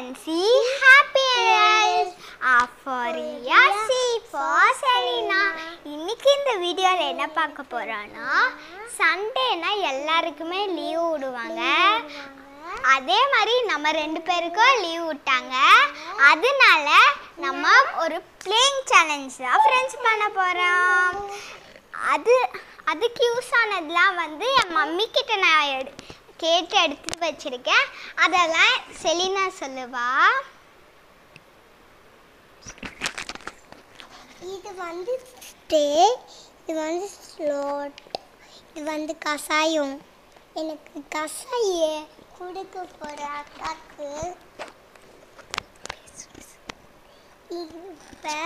and C. Happy days are for Ria, C for Selena. இன்னைக்கு இந்த வீடியோவில் என்ன பார்க்க போறோம்னா சண்டேனா எல்லாருக்குமே லீவ் விடுவாங்க அதே மாதிரி நம்ம ரெண்டு பேருக்கும் லீவ் விட்டாங்க அதனால நம்ம ஒரு பிளேயிங் சேலஞ்ச் தான் ஃப்ரெண்ட்ஸ் பண்ண போகிறோம் அது அதுக்கு யூஸ் ஆனதுலாம் வந்து என் மம்மி கிட்ட நான் எடு கேட்டு எடுத்து வச்சிருக்கேன் அதெல்லாம் செலினா சொல்லுவா இது வந்து ஸ்டே இது வந்து ஸ்லோட் இது வந்து கசாயம் எனக்கு கசாய கொடுக்க போற அக்காக்கு இப்போ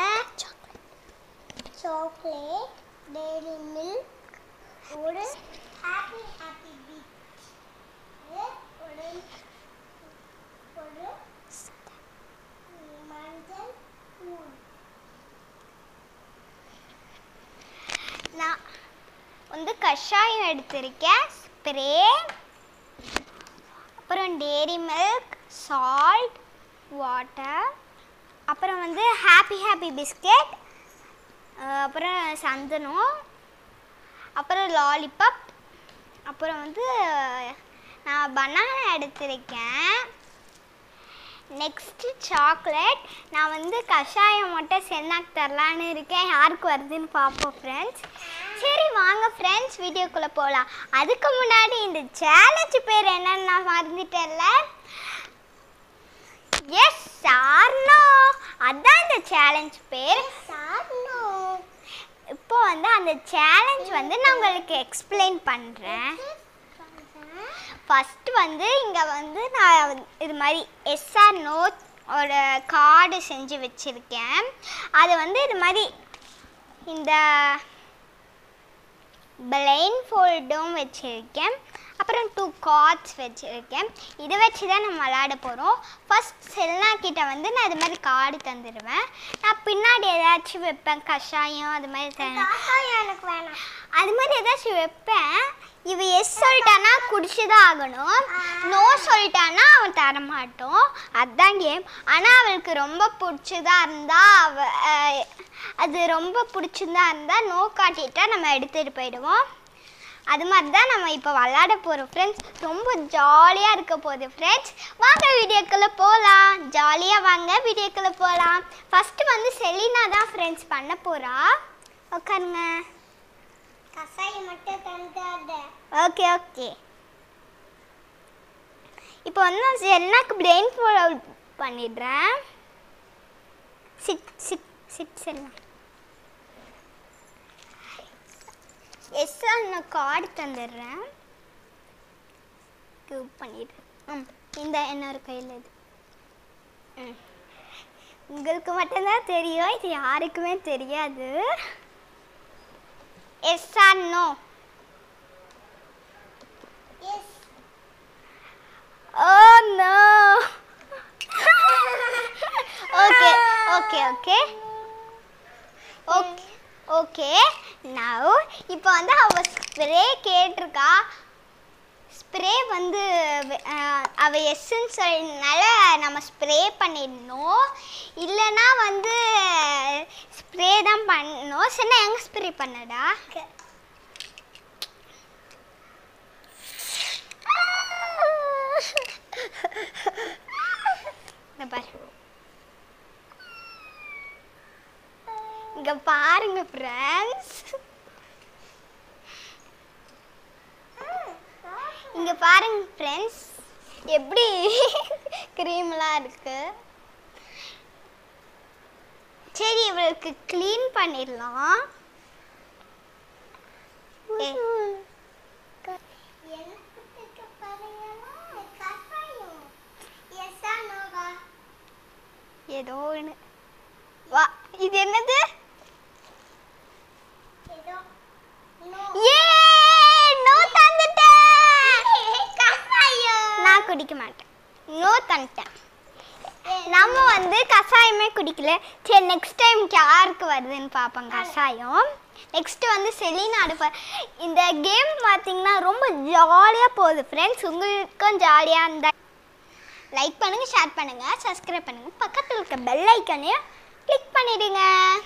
சாக்லேட் டெய்ரி மில்க் ஒரு ஹாப்பி ஹாப்பி பீச் ஒரு ஒரு மஞ்சள் தூள் நான் வந்து கஷாயம் எடுத்திருக்கேன் ஸ்ப்ரே அப்புறம் டேரி மில்க் சால்ட் வாட்டர் அப்புறம் வந்து ஹாப்பி ஹாப்பி பிஸ்கெட் அப்புறம் சந்தனம் அப்புறம் லாலிபப் அப்புறம் வந்து நான் பனானா எடுத்திருக்கேன் நெக்ஸ்ட்டு சாக்லேட் நான் வந்து கஷாயம் மட்டும் சென்னாக்கு தரலான்னு இருக்கேன் யாருக்கு வருதுன்னு பார்ப்போம் ஃப்ரெண்ட்ஸ் சரி வாங்க ஃப்ரெண்ட்ஸ் வீடியோக்குள்ளே போகலாம் அதுக்கு முன்னாடி இந்த சேலஞ்ச் பேர் என்னன்னு நான் மறந்துட்டேன்ல எஸ் சார்னோ அதான் இந்த சேலஞ்ச் பேர் சாப்பிடணும் இப்போ வந்து அந்த சேலஞ்ச் வந்து நான் உங்களுக்கு எக்ஸ்பிளைன் பண்ணுறேன் ஃபஸ்ட்டு வந்து இங்கே வந்து நான் வந்து இது மாதிரி எஸ்ஆர் நோட் ஒரு கார்டு செஞ்சு வச்சுருக்கேன் அது வந்து இது மாதிரி இந்த பிளைன் ஃபோல்டும் வச்சுருக்கேன் அப்புறம் டூ கார்ட்ஸ் வச்சுருக்கேன் இதை வச்சு தான் நம்ம விளாட போகிறோம் ஃபஸ்ட் செல்னா கிட்ட வந்து நான் இது மாதிரி கார்டு தந்துடுவேன் நான் பின்னாடி ஏதாச்சும் வைப்பேன் கஷாயம் அது மாதிரி த- கசாயம் எனக்கு வேணாம் அது மாதிரி ஏதாச்சும் வைப்பேன் இவ எஸ் சொல்லிட்டானா குடிச்சுதான் ஆகணும் நோ சொல்லிட்டானா அவன் தரமாட்டோம் அதுதான் கேம் ஆனால் அவளுக்கு ரொம்ப பிடிச்சதா இருந்தா அவ அஹ், அது ரொம்ப பிடிச்சதா இருந்தால் நோ காட்டிட்டா நம்ம எடுத்துகிட்டு போயிடுவோம் அது மாதிரி தான் நம்ம இப்போ விளாட போகிறோம் ஃப்ரெண்ட்ஸ் ரொம்ப ஜாலியாக இருக்க போகுது ஃப்ரெண்ட்ஸ் வாங்க வீடியோக்குள்ளே போகலாம் ஜாலியாக வாங்க வீடியோக்குள்ளே போகலாம் ஃபஸ்ட்டு வந்து செலினா தான் ஃப்ரெண்ட்ஸ் பண்ண போகிறா உட்காருங்க கசாயம் மட்டும் தந்தாத ஓகே ஓகே இப்போ வந்து நான் சென்னாக்கு பிரெயின் ஃபாலோ பண்ணிடுறேன் sit sit sit Chenna yes நான் கார்டு தந்துடுறேன் கிவ் பண்ணிடுறேன் ம் இந்த என்னோட கையில் இது ம் உங்களுக்கு மட்டும்தான் தெரியும் இது யாருக்குமே தெரியாது yes or no yes Oh no. okay, okay, okay. Okay, okay. Now, இப்போ வந்து அவ ஸ்ப்ரே கேட்டிருக்கா ஸ்ப்ரே வந்து அஹ், அவ எஸ்ன்னு சொல்லினால நம்ம ஸ்ப்ரே பண்ணிடணும் இல்லைன்னா வந்து ஸ்ப்ரே தான் பண்ணணும் சரி நான் எங்கே ஸ்ப்ரே பண்ணடா இந்த பாரு இங்க பாருங்க ஃப்ரெண்ட்ஸ் இங்க பாருங்க ஃப்ரெண்ட்ஸ் எப்படி க்ரீம்லாம் இருக்கு சரி இவளுக்கு க்ளீன் பண்ணிடலாம் ஏ, எனக்கு பிடிக்க பாருங்களா கசாயம் எஸ்ஸா நோகா ஏதோ ஒன்று வா இது என்னது ஏதோ நோ ஏ நோ தந்துட்டேன் கசாயம் நான் குடிக்க மாட்டேன் நோ தந்துட்டேன் நம்ம வந்து கஷாயமே குடிக்கல சரி நெக்ஸ்ட் டைம் யாருக்கு வருதுன்னு பார்ப்போம் கஷாயம் நெக்ஸ்ட் வந்து செலினாடு ப- இந்த கேம் பார்த்தீங்கன்னா ரொம்ப ஜாலியாக போகுது ஃப்ரெண்ட்ஸ் உங்களுக்கும் ஜாலியாக இருந்தா லைக் பண்ணுங்க ஷேர் பண்ணுங்க சப்ஸ்கிரைப் பண்ணுங்க பக்கத்தில் இருக்க பெல் ஐக்கனையும் கிளிக் பண்ணிடுங்க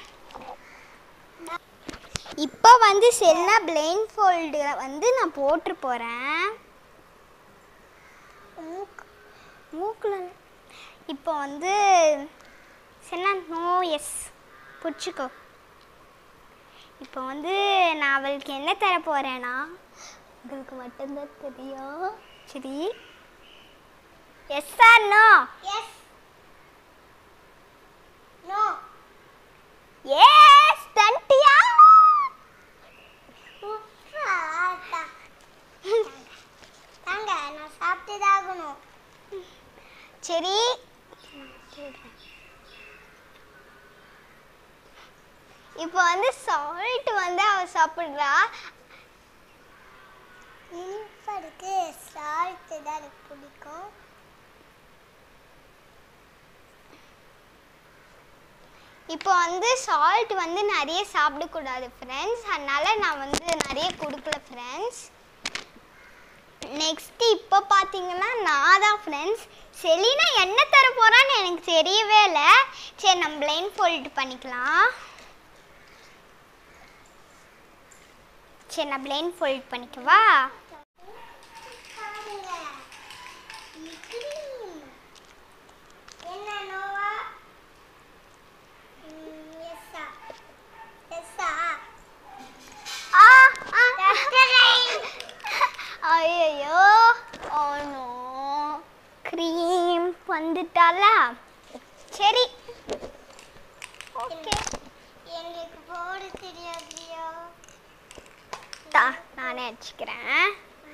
இப்போ வந்து செல்னா பிளைன் ஃபோல்டு வந்து நான் போட்டு போகிறேன் மூக்கில் இப்போ வந்து சென்னா நோ எஸ் பிடிச்சிக்கோ இப்போ வந்து நான் அவளுக்கு என்ன தர போகிறேன்னா உங்களுக்கு மட்டும்தான் தெரியும் சரி yes or no yes no yes தண்டியா தாங்க நான் சாப்பிட்டுதான் ஆகணும் சரி இப்போ வந்து சால்ட் வந்து அவ சாப்பிட்றா இனிப்பருக்கு சால்ட்டு தான் எனக்கு பிடிக்கும் இப்போ வந்து சால்ட் வந்து நிறைய சாப்பிடக்கூடாது ஃப்ரெண்ட்ஸ் அதனால நான் வந்து நிறைய கொடுக்கல ஃப்ரெண்ட்ஸ் நெக்ஸ்ட் இப்போ பார்த்தீங்கன்னா நான் தான் ஃப்ரெண்ட்ஸ் செலினா என்ன தர போறான்னு எனக்கு தெரியவே இல்லை சரி நம்ம பிளைன் ஃபோல்ட் பண்ணிக்கலாம் சரி நான் பிளைன் ஃபோல்ட் பண்ணிக்கவா பாருங்க இது cream. என்ன நோவா ம், எஸ்ஸா எஸ்ஸா ஆ ஆ கஸ்டரை. ஐயோ ஓனோ க்ரீம் வந்துட்டாலா சரி ஓகே எனக்கு போட தெரியாதுயா தா நானே அடிச்சுக்கிறேன்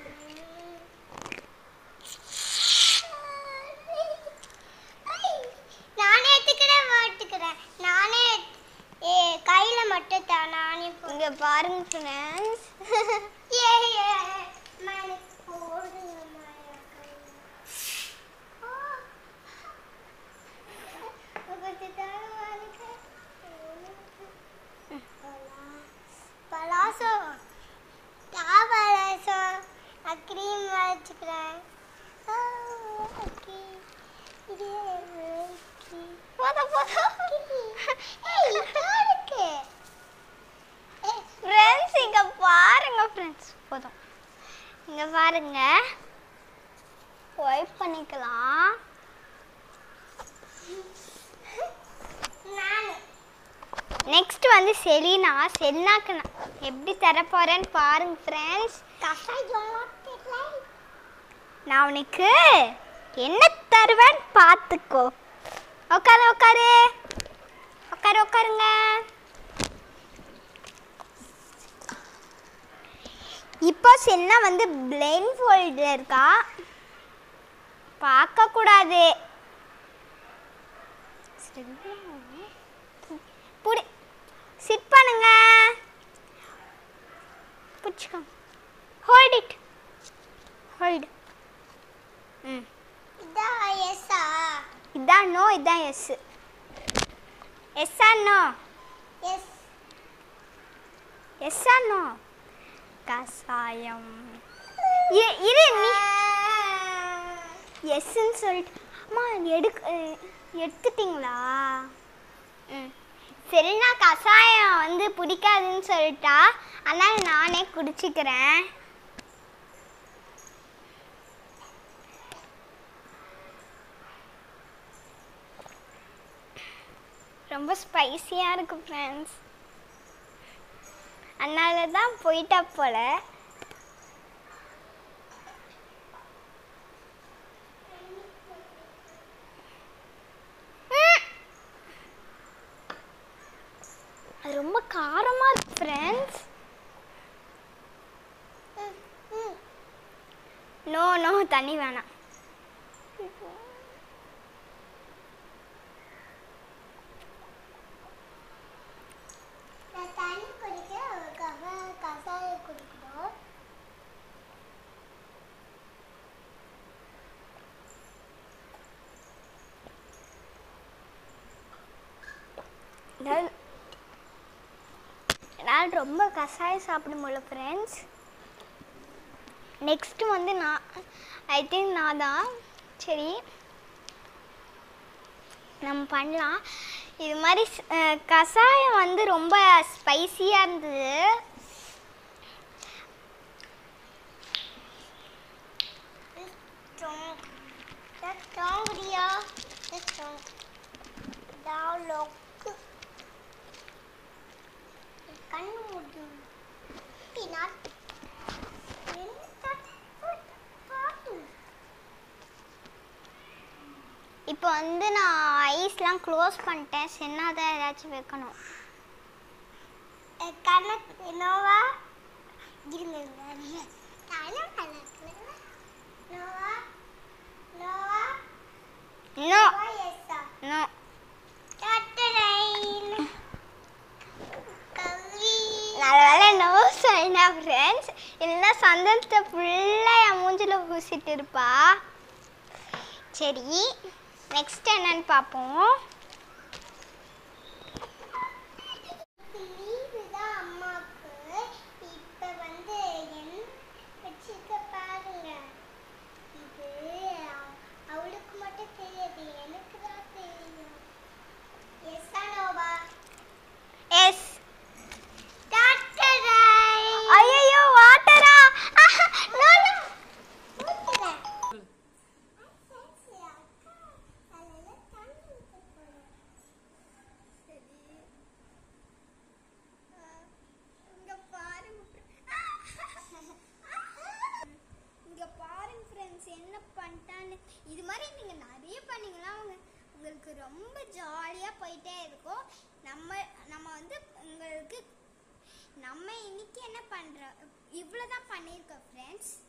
நானே எடுத்துக்கிறேன் போட்டுக்கிறேன் நானே ஏ கையில மட்டும் தான் நானே போ- இங்க பாருங்க ஃப்ரெண்ட்ஸ் ஏ ஏ மணி போடுங்க மாயா கையில. ஆ. உங்களுக்கு தானே இருக்கு. பலாசோ நான் பலாசோ நான் க்ரீம் வச்சுக்கிறேன் ஆ, ஓகே. இது ஓகே. போதும் போதும் ஏய், இதா இருக்கு. ஏய், ஃப்ரெண்ட்ஸ் இங்க பாருங்க ஃப்ரெண்ட்ஸ் போதும் இங்க பாருங்க ஒய்ப் பண்ணிக்கலாம் நானு நெக்ஸ்ட் வந்து செலினா செலினாக்கு நான் எப்படி தர போறேன்னு பாருங்க ஃப்ரெண்ட்ஸ் கசாயம் தெரியல. நான் உனக்கு என்ன தருவேன்னு பார்த்துக்கோ உட்காரு உட்காரு உட்காரு உட்காருங்க இப்போ சென்னா வந்து பிளைன் ஃபோல்டில் இருக்கா பார்க்கக்கூடாது புடி சிட் பண்ணுங்க பிடிச்சிக்கோ ஹோல்ட் இட் ஹோல்டு ம் இதான் எஸ்ஸா? இதான் நோ இதான் yes yes or no yes. Yes or no கசாயம் இ- இரு நீ எஸ்ன்னு சொல்லிட்டு அம்மா எடுக்க அஹ், எடுத்துட்டிங்களா ம் சரி நான் கசாயம் வந்து பிடிக்காதுன்னு சொல்லிட்டா அதனால் நானே குடிச்சிக்கிறேன் ரொம்ப ஸ்பைசியாக இருக்கு ஃப்ரெண்ட்ஸ் அதனால தான் போயிட்டா போல ம். அது ரொம்ப காரமாக இருக்கு ஃப்ரெண்ட்ஸ் ம், ம். நோ நோ தண்ணி வேணாம் நான் தண்ணி குடிக்கிறேன் அவருக்காக கசாயம் குடிக்கணும் என்னால் என்னால் ரொம்ப கஷாயம் சாப்பிட முடியல ஃப்ரெண்ட்ஸ் நெக்ஸ்ட்டு வந்து நான் ஐ திங்க் நான் தான் சரி நம்ம பண்ணலாம் இது மாதிரி ஸ்- அஹ், கஷாயம் வந்து ரொம்ப ஸ்பைசியாக இருந்தது strong. That's strong, Ria. That's strong. Now look. கண்ணு மூடு பீனட் இப்போ வந்து நான் ஐஸ்லாம் க்ளோஸ் பண்ணிட்டேன் சின்னதாக ஏதாச்சும் வைக்கணும் கணக்கு என்னவா இருங்க இருங்க கணக்கு கணக்கு நோவா நோவா இன்னும் நோவா எஸ்ஸா இன்னும் டாட்டரைன் கவி நல்ல வேலை நோ சைனா ஃப்ரெண்ட்ஸ் இல்லைன்னா சந்தனத்தை ஃபுல்லாக என் மூஞ்சில் பூசிட்டு இருப்பா சரி நெக்ஸ்ட் என்னன்னு பார்ப்போம் லீவு தான் அம்மாவுக்கு இப்ப வந்து என்ன வச்சிருக்க பாருங்க இது அவ- அவளுக்கு மட்டும் தெரியாது எனக்கு தான் தெரியும் எஸ் நோவா எஸ் டாக்டரை ஐயோ வாட்டரா நோ நோ ஊத்துறேன் சரி, அக்கா, அதுல தண்ணி ஊத்த போறேன். சரி. ஆ, இங்க பாருங்க இங்க பாருங்க ஃப்ரெண்ட்ஸ் என்ன பண்ணிட்டான்னு இது மாதிரி நீங்க நிறைய பண்ணீங்கன்னா உங்க உங்களுக்கு ரொம்ப ஜாலியா போயிட்டே இருக்கும் நம்ம நம்ம வந்து உங்களுக்கு நம்ம இன்னைக்கு என்ன பண்றோம் இவ்வளவுதான் பண்ணியிருக்கோம் ஃப்ரெண்ட்ஸ்